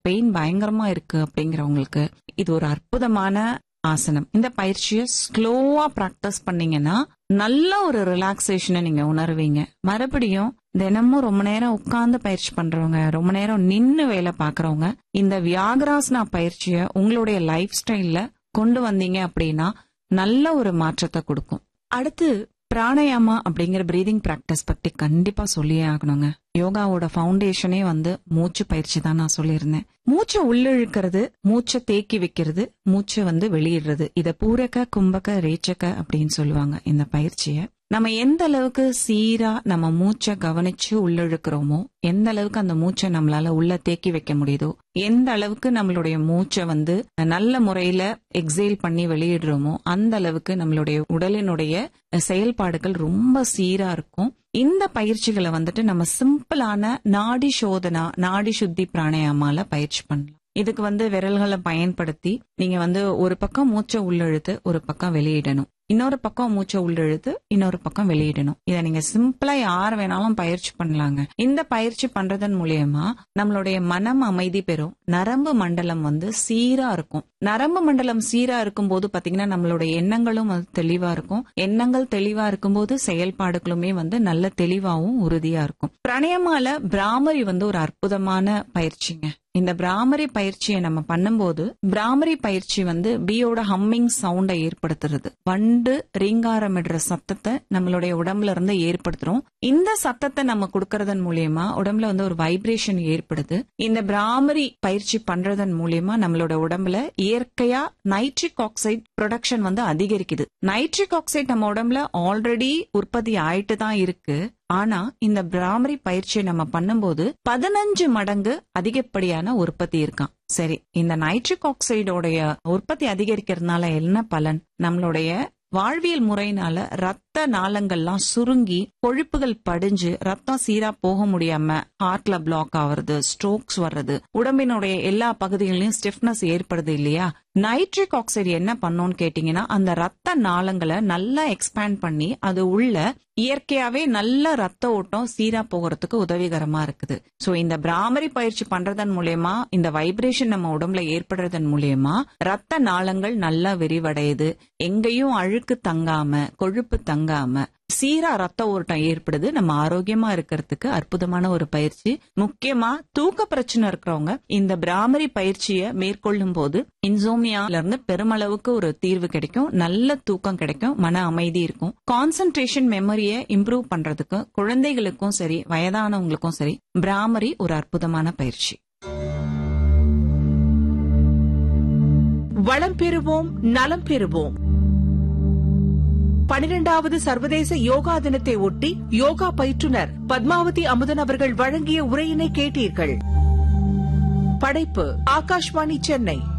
pain பயங்கரமா இருக்கு அப்படிங்கிறவங்களுக்கு இது ஒரு அற்புதமான ஆசனம் இந்த பயிற்சியை ஸ்லோவா பிராக்டிஸ் பண்ணீங்கன்னா நல்ல ஒரு ரிலாக்ஸேஷனை நீங்க உணர்வீங்க மறுபடியும் தினமும் ரொம்ப நேரம் உட்கார்ந்து பயிற்சி பண்றவங்க ரொம்ப நேரம் நின்னு வேலை பாக்குறவங்க இந்த வியாகராசனா பயிற்சியை உங்களுடைய லைஃப் ஸ்டைல்ல கொண்டு வந்தீங்க அப்படின்னா நல்ல ஒரு மாற்றத்தை கொடுக்கும் அடுத்து பிராணயாமா அப்படிங்கிற பிரீதிங் பிராக்டிஸ் பத்தி கண்டிப்பா சொல்லியே ஆகணுங்க யோகாவோட ஃபவுண்டேஷனே வந்து மூச்சு பயிற்சி தான் நான் சொல்லியிருந்தேன் மூச்சை உள்ளிழுக்கிறது மூச்சை தேக்கி வைக்கிறது மூச்சை வந்து வெளியிடுறது இத பூரக கும்பக ரேச்சக அப்படின்னு சொல்லுவாங்க இந்த பயிற்சியை நம்ம எந்த அளவுக்கு சீரா நம்ம மூச்சை கவனிச்சு உள்ளிழுக்கிறோமோ எந்த அளவுக்கு அந்த மூச்சை நம்மளால உள்ள தேக்கி வைக்க முடியுதோ எந்த அளவுக்கு நம்மளுடைய மூச்சை வந்து நல்ல முறையில எக்ஸேல் பண்ணி வெளியிடுறோமோ அந்த அளவுக்கு நம்மளுடைய உடலினுடைய செயல்பாடுகள் ரொம்ப சீரா இருக்கும் இந்த பயிற்சிகளை வந்துட்டு நம்ம சிம்பிளான நாடி சோதனா நாடி சுத்தி பிராணாயாமால பயிற்சி பண்ணலாம் இதுக்கு வந்து விரல்களை பயன்படுத்தி நீங்க வந்து ஒரு பக்கம் மூச்சை உள்ளிழுத்து ஒரு பக்கம் வெளியிடணும் இன்னொரு பக்கம் மூச்சை உள்ளிழுத்து இன்னொரு பக்கம் வெளியிடணும் இதை நீங்க சிம்பிளா யார் வேணாலும் பயிற்சி பண்ணலாங்க இந்த பயிற்சி பண்றதன் மூலியமா நம்மளுடைய மனம் அமைதி பெறும் நரம்பு மண்டலம் வந்து சீரா இருக்கும் நரம்பு மண்டலம் சீரா இருக்கும்போது பாத்தீங்கன்னா நம்மளுடைய எண்ணங்களும் வந்து தெளிவா இருக்கும் எண்ணங்கள் தெளிவா இருக்கும்போது செயல்பாடுகளுமே வந்து நல்ல தெளிவாவும் உறுதியா இருக்கும் பிரணயமால பிராமரி வந்து ஒரு அற்புதமான பயிற்சிங்க இந்த பிராமரி பயிற்சியை நம்ம பண்ணும்போது பிராமரி பயிற்சி வந்து பியோட ஹம்மிங் சவுண்டை ஏற்படுத்துறது வண்டு ரீங்காரமிடுற சத்தத்தை நம்மளுடைய உடம்புல இருந்து ஏற்படுத்துறோம் இந்த சத்தத்தை நம்ம கொடுக்கறதன் மூலியமா உடம்புல வந்து ஒரு வைப்ரேஷன் ஏற்படுது இந்த பிராமரி பயிற்சி பண்றதன் மூலியமா நம்மளோட உடம்புல இயற்கையா நைட்ரிக் ஆக்சைடு ப்ரொடக்ஷன் வந்து அதிகரிக்குது நைட்ரிக் ஆக்சைடு நம்ம உடம்புல ஆல்ரெடி உற்பத்தி ஆயிட்டு தான் இருக்கு ஆனா இந்த பிராமரி பயிற்சியை நம்ம பண்ணும்போது பதினஞ்சு மடங்கு அதிகப்படியான உற்பத்தி இருக்கான் சரி இந்த நைட்ரிக் ஆக்சைடோடைய உற்பத்தி அதிகரிக்கிறதுனால என்ன பலன் நம்மளுடைய வாழ்வியல் முறையினால ரத்த நாளங்கள்லாம் சுருங்கி கொழுப்புகள் படிஞ்சு ரத்தம் சீரா போக முடியாம ஹார்ட்ல பிளாக் ஆவறது ஸ்ட்ரோக்ஸ் வர்றது உடம்பினுடைய எல்லா பகுதிகளிலும் ஸ்டிஃப்னஸ் ஏற்படுது இல்லையா நைட்ரிக் ஆக்சைடு என்ன பண்ணோம்னு கேட்டீங்கன்னா அந்த ரத்த நாளங்களை நல்லா எக்ஸ்பேண்ட் பண்ணி அது உள்ள இயற்கையாவே நல்ல ரத்த ஓட்டம் சீரா போகிறதுக்கு உதவிகரமா இருக்குது சோ இந்த பிராமரி பயிற்சி பண்றதன் மூலியமா இந்த வைப்ரேஷன் நம்ம உடம்புல ஏற்படுறதன் மூலியமா ரத்த நாளங்கள் நல்லா விரிவடையுது எங்கேயும் அழுக்கு தங்காம கொழுப்பு தங்காம சீரா ரத்த ஓட்டம் ஏற்படுது நம்ம ஆரோக்கியமா இருக்கிறதுக்கு அற்புதமான ஒரு பயிற்சி முக்கியமா தூக்க பிரச்சனை இருக்கிறவங்க இந்த பிராமரி பயிற்சியை மேற்கொள்ளும் போது இன்சோமியால இருந்து பெருமளவுக்கு ஒரு தீர்வு கிடைக்கும் நல்ல தூக்கம் கிடைக்கும் மன அமைதி இருக்கும் கான்சென்ட்ரேஷன் மெமரியை இம்ப்ரூவ் பண்றதுக்கு குழந்தைகளுக்கும் சரி வயதானவங்களுக்கும் சரி பிராமரி ஒரு அற்புதமான பயிற்சி வளம் பெறுவோம் நலம் பெறுவோம் பனிரெண்டாவது சர்வதேச யோகா தினத்தை ஒட்டி யோகா பயிற்றுனர் பத்மாவதி அமுதன் அவர்கள் வழங்கிய உரையினை கேட்டீர்கள் படைப்பு ஆகாஷ்வாணி சென்னை